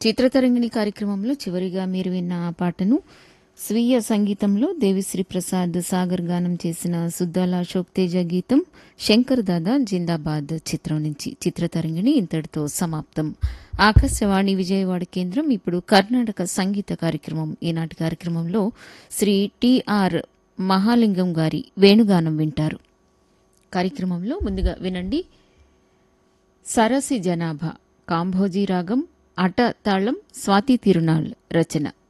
చిత్రతరంగిణి కార్యక్రమంలో చివరిగా మీరు విన్న ఆ పాటను స్వీయ సంగీతంలో దేవిశ్రీ ప్రసాద్ సాగర్ గానం చేసిన సుద్దాల అశోక్ తేజ గీతం శంకర్ దాదా జిందాబాద్ చిత్రం నుంచి చిత్రతరంగిణి ఇంతటితో సమాప్తం ఆకాశవాణి విజయవాడ కేంద్రం ఇప్పుడు కర్ణాటక సంగీత కార్యక్రమం ఈనాటి కార్యక్రమంలో శ్రీ టిఆర్ మహాలింగం గారి వేణుగానం వింటారు కార్యక్రమంలో ముందుగా వినండి సరసి జనాభా కాంభోజీ రాగం అట తాళం స్వాతి తిరునాళ్ రచన